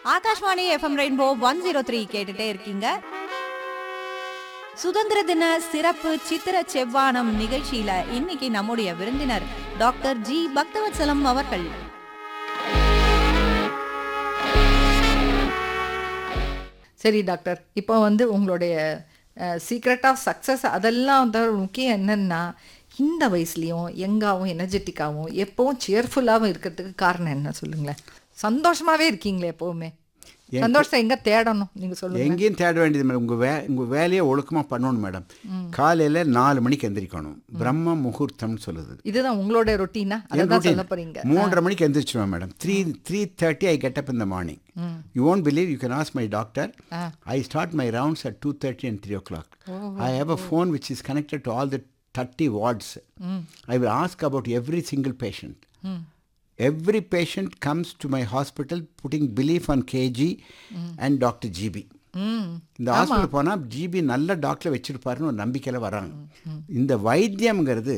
Akashvani FM rainbow one zero three கேட்டுட்டே இருக்கீங்க சுதந்திர தின சிறப்பு சித்திர செவ்வானம் நிகழ்ச்சியில இன்னைக்கு நம்முடைய விருந்தினர் டாக்டர் ஜி பக்தவத்சலம் அவர்கள் சரி டாக்டர் இப்போ வந்து உங்களுடைய சீக்ரெட் ஆஃப் சக்ஸஸ் அதெல்லாம் வந்து முக்கியம் என்னன்னா இந்த வயசுலேயும் யங்காகவும் எனர்ஜெட்டிக்காகவும் எப்பவும் சியர்ஃபுல்லாகவும் இருக்கிறதுக்கு காரணம் என்ன சொல்லுங்களேன் சந்தோஷமாவே இருக்கீங்களே எப்பவுமே சந்தோஷத்தை எங்க தேடணும் நீங்க சொல்லுங்க எங்கேயும் தேட வேண்டியது மேடம் உங்கள் வே உங்கள் வேலையை ஒழுக்கமாக பண்ணணும் மேடம் காலையில் நாலு மணிக்கு எந்திரிக்கணும் பிரம்ம முகூர்த்தம்னு சொல்லுது இதுதான் உங்களோட ரொட்டீனா அதை என் தான் routine. சொல்ல போறீங்க மூன்றரை மணிக்கு எந்திரிச்சிடுவேன் madam three three thirty I get up இந்த morning you won't believe you can ask my doctor I start my rounds at two thirty and three o'clock I have a phone which is connected to all the thirty wards I will ask about every single patient every patient comes to my hospital putting belief on KG and Dr. GB. இந்த hospital போனால் GB நல்ல டாக்டரை வச்சிருப்பாருன்னு ஒரு நம்பிக்கையில் வராங்க இந்த வைத்தியம்ங்கிறது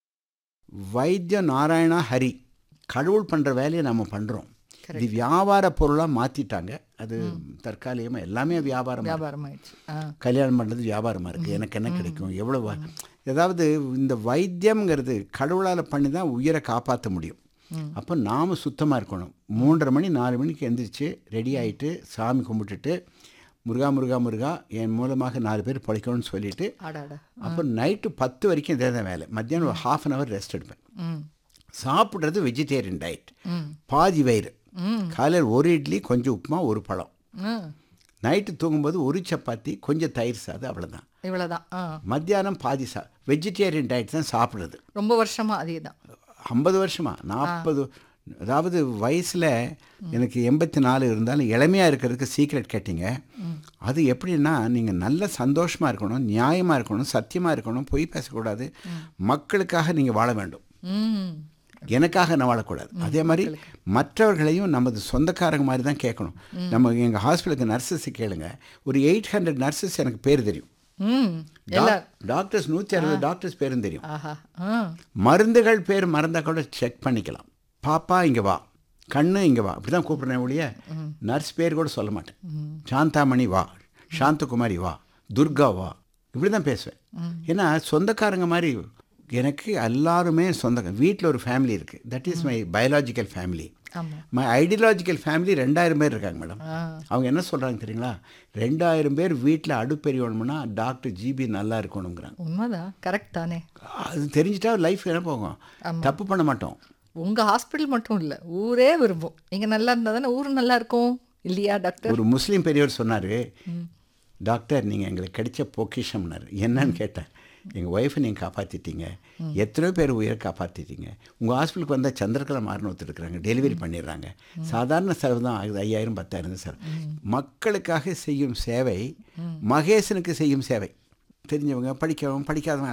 வைத்திய நாராயணா ஹரி கடவுள் பண்ணுற வேலையை நம்ம பண்ணுறோம் இது வியாபார பொருளாக மாற்றிட்டாங்க அது தற்காலிகமாக எல்லாமே வியாபாரம் வியாபாரம் ஆயிடுச்சு ஆ கல்யாணம் பண்ணுறது வியாபாரமாக இருக்குது எனக்கு என்ன கிடைக்கும் எவ்வளோ வ- ஏதாவது இந்த வைத்தியம்ங்கிறது கடவுளால் பண்ணி தான் உயிரை காப்பாற்ற முடியும் அப்போ நாம் சுத்தமாக இருக்கணும் மூன்றரை மணி நாலு மணிக்கு எந்திரிச்சு ரெடி ஆகிட்டு சாமி கும்பிட்டுட்டு முருகா முருகா முருகா என் மூலமாக நாலு பேர் பழிக்கணும்னு சொல்லிட்டு ஆடாடா அப்போ நைட்டு பத்து வரைக்கும் இதே தான் வேலை மத்தியானம் ஒரு ஹாஃப் அன் ஹவர் ரெஸ்ட் எடுப்பேன் ம் சாப்பிட்றது வெஜிடேரியன் டயட் பாதி வயிறு காலையில் ஒரு இட்லி கொஞ்சம் உப்புமா ஒரு பழம் ம் நைட்டு தூங்கும்போது ஒரு சப்பாத்தி கொஞ்சம் தயிர் சாதம் அவ்வளோதான் இவ்வளோதான் ஆ மத்தியானம் பாதி சா வெஜிடேரியன் டயட் தான் சாப்பிட்றது ரொம்ப வருஷமா அதே தான் ஐம்பது வருஷமா நாற்பது அதாவது வயசில் எனக்கு எண்பத்தி நாலு இருந்தாலும் இளமையாக இருக்கிறதுக்கு சீக்ரெட் கேட்டிங்க அது எப்படின்னா நீங்கள் நல்ல சந்தோஷமாக இருக்கணும் நியாயமாக இருக்கணும் சத்தியமாக இருக்கணும் பொய் பேசக்கூடாது மக்களுக்காக நீங்கள் வாழ வேண்டும் ம் எனக்காக நான் வாழக்கூடாது அதே மாதிரி மற்றவர்களையும் நமது சொந்தக்காரங்க மாதிரி தான் கேட்கணும் நம்ம எங்கள் ஹாஸ்பிட்டலுக்கு நர்சஸ் கேளுங்க ஒரு எயிட் ஹண்ட்ரட் நர்சஸ் எனக்கு பேர் தெரியும் ம் டாக்- டாக்டர்ஸ் நூற்றி அறுபது டாக்டர்ஸ் பேரும் தெரியும் ஆஹா ஆ மருந்துகள் பேர் மறந்தால் கூட செக் பண்ணிக்கலாம் பாப்பா இங்கே வா கண்ணு இங்கே வா அப்படி தான் கூப்பிட்றேன் ஒழிய நர்ஸ் பேர் கூட சொல்ல மாட்டேன் சாந்தாமணி வா சாந்தகுமாரி வா துர்கா வா இப்படி தான் பேசுவேன் ஏன்னா சொந்தக்காரங்க மாதிரி எனக்கு எல்லாருமே சொந்த வீட்டில் ஒரு ஃபேமிலி இருக்குது that is my biological family ஆமாம் மை ஐடியாலஜிக்கல் ஃபேமிலி ரெண்டாயிரம் பேர் இருக்காங்க மேடம் அவங்க என்ன சொல்கிறாங்க தெரியுங்களா ரெண்டாயிரம் பேர் வீட்டில் அடுப்பெரியணும்னா டாக்டர் ஜிபி நல்லா இருக்கணுங்கிறாங்க உண்மைதான் கரெக்ட் தானே அது தெரிஞ்சிட்டா லைஃப் என்ன போகும் தப்பு பண்ண மாட்டோம் உங்க ஹாஸ்பிட்டல் மட்டும் இல்ல ஊரே விரும்பும் நீங்க நல்லா இருந்தா தானே ஊர் நல்லா இருக்கும் இல்லையா டாக்டர் ஒரு முஸ்லீம் பெரியவர் சொன்னார் டாக்டர் நீங்கள் எங்களுக்கு கிடைச்ச பொக்கிஷம்னார் என்னன்னு கேட்டேன் எங்கள் ஒய்ஃபை நீங்கள் காப்பாற்றிட்டீங்க எத்தனையோ பேர் உயிரை காப்பாற்றிட்டீங்க உங்கள் ஹாஸ்பிட்டலுக்கு வந்தால் சந்திரகலா மாறின ஒருத்தர் இருக்கிறாங்க டெலிவரி பண்ணிடுறாங்க சாதாரண செலவு தான் ஆகுது ஐயாயிரம் பத்தாயிரம் தான் சார் மக்களுக்காக செய்யும் சேவை மகேசனுக்கு செய்யும் சேவை தெரிஞ்சவங்க படிக்கிறவங்க படிக்காதவங்க